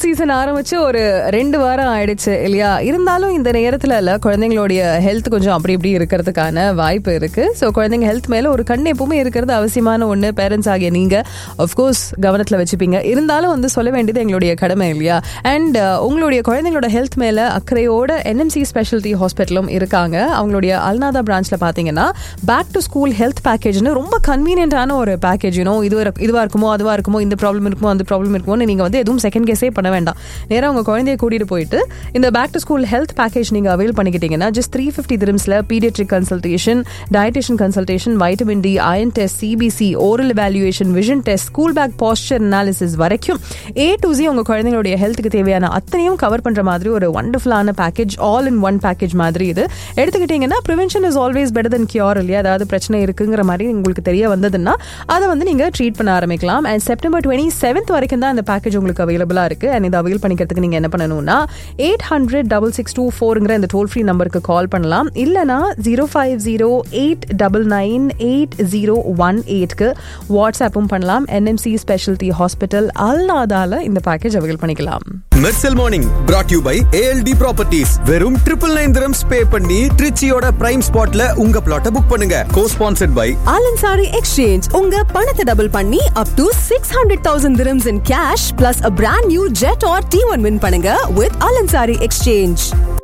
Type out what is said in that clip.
season ஆரம்பிச்சு ஒரு ரெண்டு வாரம் ஆயிடுச்சு இல்லையா இருந்தாலும் இந்த நேரத்துல இல்ல குழந்தைங்களுடைய ஹெல்த் கொஞ்சம் அப்படி இப்படி இருக்கிறதுக்கான வாய்ப்பு இருக்கு ஸோ குழந்தைங்க ஹெல்த் மேல ஒரு கண் எப்பவுமே இருக்கிறது அவசியமான ஒண்ணு பேரண்ட்ஸ் ஆகிய நீங்க அஃப்கோர்ஸ் கவனத்துல வச்சுப்பீங்க இருந்தாலும் வந்து சொல்ல வேண்டியது எங்களுடைய கடமை இல்லையா அண்ட் உங்களுடைய குழந்தைங்களோட ஹெல்த் மேல அக்கறையோட என்எம்சி ஸ்பெஷாலிட்டி ஹாஸ்பிட்டலும் இருக்காங்க அவங்களுடைய அல்நாதா பிரான்ச்ல பாத்தீங்கன்னா பேக் டு ஸ்கூல் ஹெல்த் பேக்கேஜ்னு ரொம்ப கன்வீனியன்டான ஒரு பேக்கேஜ் யூனோ இது இதுவா இருக்குமோ அதுவா இருக்குமோ இந்த ப்ராப்ளம் இருக்குமோ அந்த ப்ராப்ளம் இருக்குமோ நீங்க வந்து எதுவும் செகண்ட் கெஸே பண்ண வேண்டாம் நேரா உங்க குழந்தைய கூட்டிட்டு போயிட்டு இந்த back to school health package நீங்க அவைல் பண்ணிக்கிட்டீங்கன்னா ஜஸ்ட் த்ரீ ஃபிஃப்டி திரம்ஸ்ல paediatric consultation dietitian consultation vitamin D iron test C B C oral evaluation vision test school bag posture analysis வரைக்கும் ஏ டு ஜி உங்க குழந்தைங்களுடைய ஹெல்த்துக்கு தேவையான அத்தனையும் கவர் பண்ற மாதிரி ஒரு வண்டர்ஃபுல்லான package all in one package மாதிரி இது எடுத்துக்கிட்டீங்கன்னா prevention is always better than cure இல்லையா அதாவது பிரச்சனை இருக்குங்கிற மாதிரி உங்களுக்கு தெரிய வந்ததுன்னா அதை வந்து நீங்க ட்ரீட் பண்ண ஆரம்பிக்கலாம் அண்ட் செப்டம்பர் டுவெண்ட்டி செவன்த் வரைக்கும் தான் இந்த பேக்கேஜ் உங்களுக்கு அவைலபிளா இருக்கு அண்ட் இதை அவைல் பண்ணிக்கிறதுக்கு நீங்க என்ன பண்ணணும்னா eight hundred double six two ஃபோருங்கிற இந்த டோல் ஃப்ரீ நம்பருக்கு கால் பண்ணலாம் இல்லனா zero five zero eight double nine eight zero one எயிட்க்கு வாட்ஸ்அப்பும் பண்ணலாம் என்எம்சி ஸ்பெஷாலிட்டி ஹாஸ்பிட்டல் அல்நாதால இந்த பேக்கேஜ் அவைல் பண்ணிக்கலாம் Mersal morning brought you by A L T properties வெறும் ட்ரிபிள் நைன் திரம்ஸ் பே பண்ணி ட்ரிச்சியோட பிரைம் ஸ்பாட்ல உங்க பிளாட்டை புக் பண்ணுங்க cosponsored by Al Ansari exchange உங்க பணத்தை டபுள் பண்ணி up to six hundred thousand dirhams in cash plus a brand new Jetour T one win பண்ணுங்க வித் ஆலன்சாரி எக்ஸ்சேஞ்ச்